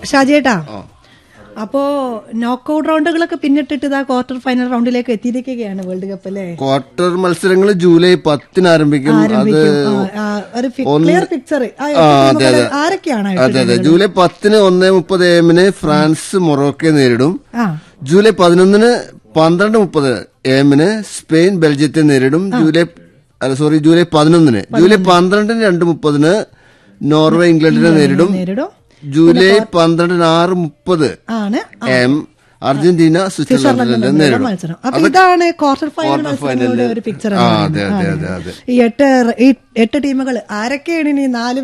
ഷാജേട്ടാ അപ്പോ നോക്കൌട്ട് റൗണ്ടുകളൊക്കെ പിന്നിട്ടിട്ട് ഇതാ quarter final റൗണ്ടിലേക്ക് എത്തിയിരിക്കുകയാണ് വേൾഡ് കപ്പ് അല്ലേ ക്വാർട്ടർ മത്സരങ്ങൾ ജൂലൈ പത്തിന് ആരംഭിക്കും അത് ആരംഭിക്കും ആ, ആ, ഒരു ക്ലിയർ പിക്ചർ ആരൊക്കെയാണ് അതെ അതെ ജൂലൈ പത്തിന് ഒന്നേ മുപ്പത് എമ്മിന് ഫ്രാൻസ് മൊറോക്കയെ നേരിടും ആ ജൂലൈ പതിനൊന്നിന് പന്ത്രണ്ട് മുപ്പത് എമ്മിന് സ്പെയിൻ ബെൽജിയത്തെ നേരിടും ജൂലൈ അല്ല സോറി ജൂലൈ പതിനൊന്നിന് ജൂലൈ പന്ത്രണ്ടിന് രണ്ട് മുപ്പതിന് നോർവേ ഇംഗ്ലണ്ടിനെ നേരിടും നേരിടും ജൂലൈ പന്ത്രണ്ടിന് ആറ് മുപ്പത് ആണ് എം അർജന്റീന സ്വിറ്റ്സർലൻഡിനെ സ്വിറ്റ്സർലൻഡിന്റെ നേരിടും മത്സരം അപ്പൊ ഇതാണ് ക്വാർട്ടർ ഫൈനൽ മത്സരങ്ങളുടെ ഒരു പിക്ചർ ആ, അതെ, അതെ, അതെ, അതെ. ഈ എട്ട് ഈ എട്ട് ടീമുകൾ ആരൊക്കെയാണ് ഇനി നാല്